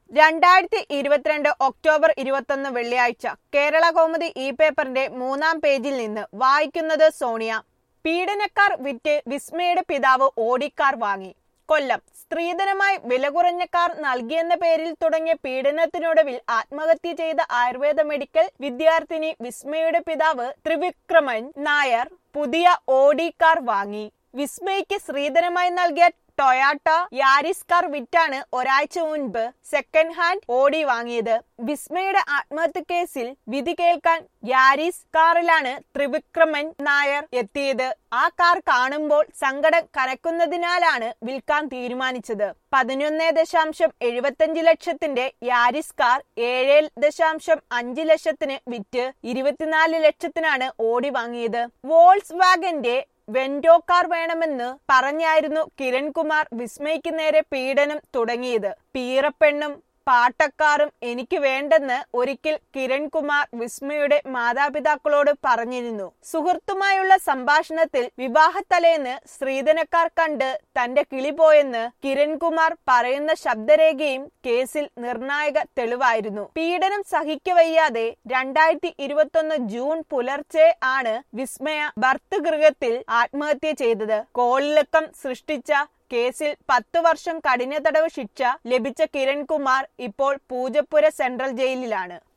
രണ്ടായിരത്തി ഇരുപത്തിരണ്ട് ഒക്ടോബർ ഇരുപത്തൊന്ന് വെള്ളിയാഴ്ച കേരള കൗമുദി ഇ പേപ്പറിന്റെ മൂന്നാം പേജിൽ നിന്ന് വായിക്കുന്നത് സോണിയ പീഡനക്കാർ വിറ്റ് വിസ്മയുടെ പിതാവ് ഓടിക്കാർ വാങ്ങി കൊല്ലം സ്ത്രീധനമായി വില കുറഞ്ഞ കാർ നൽകിയെന്ന പേരിൽ തുടങ്ങിയ പീഡനത്തിനൊടുവിൽ ആത്മഹത്യ ചെയ്ത ആയുർവേദ മെഡിക്കൽ വിദ്യാർത്ഥിനി വിസ്മയുടെ പിതാവ് ത്രിവിക്രമൻ നായർ പുതിയ ഓഡി കാർ വാങ്ങി വിസ്മയ്ക്ക് സ്ത്രീധനമായി നൽകിയ ടൊയാട്ട യാരിസ് കാർ വിറ്റാണ് ഒരാഴ്ച മുൻപ് സെക്കൻഡ് ഹാൻഡ് ഓടി വാങ്ങിയത് വിസ്മയുടെ ആത്മഹത്യ കേസിൽ വിധി കേൾക്കാൻ യാരിസ് കാറിലാണ് ത്രിവിക്രമൻ നായർ എത്തിയത് ആ കാർ കാണുമ്പോൾ സങ്കടം കനക്കുന്നതിനാലാണ് വിൽക്കാൻ തീരുമാനിച്ചത് പതിനൊന്ന് ദശാംശം എഴുപത്തഞ്ച് ലക്ഷത്തിന്റെ യാരിസ് കാർ ഏഴ് ദശാംശം അഞ്ച് ലക്ഷത്തിന് വിറ്റ് ഇരുപത്തിനാല് ലക്ഷത്തിനാണ് ഓടി വാങ്ങിയത് വോൾസ് വാഗന്റെ വെന്റോ കാർ വേണമെന്ന് പറഞ്ഞായിരുന്നു കിരൺകുമാർ വിസ്മയ്ക്ക് നേരെ പീഡനം തുടങ്ങിയത് പീറപ്പെണ്ണും പാട്ടക്കാറും എനിക്ക് വേണ്ടെന്ന് ഒരിക്കൽ കിരൺകുമാർ വിസ്മയുടെ മാതാപിതാക്കളോട് പറഞ്ഞിരുന്നു സുഹൃത്തുമായുള്ള സംഭാഷണത്തിൽ വിവാഹത്തലേന്ന് സ്ത്രീധനക്കാർ കണ്ട് തന്റെ കിളി പോയെന്ന് കിരൺകുമാർ പറയുന്ന ശബ്ദരേഖയും കേസിൽ നിർണായക തെളിവായിരുന്നു പീഡനം സഹിക്കവയ്യാതെ രണ്ടായിരത്തി ഇരുപത്തൊന്ന് ജൂൺ പുലർച്ചെ ആണ് വിസ്മയ ഭർത്തൃഗൃഹത്തിൽ ആത്മഹത്യ ചെയ്തത് കോളിളക്കം സൃഷ്ടിച്ച കേസിൽ പത്തു വർഷം കഠിന തടവ് ശിക്ഷ ലഭിച്ച കിരൺകുമാർ ഇപ്പോൾ പൂജപ്പുര സെൻട്രൽ ജയിലിലാണ്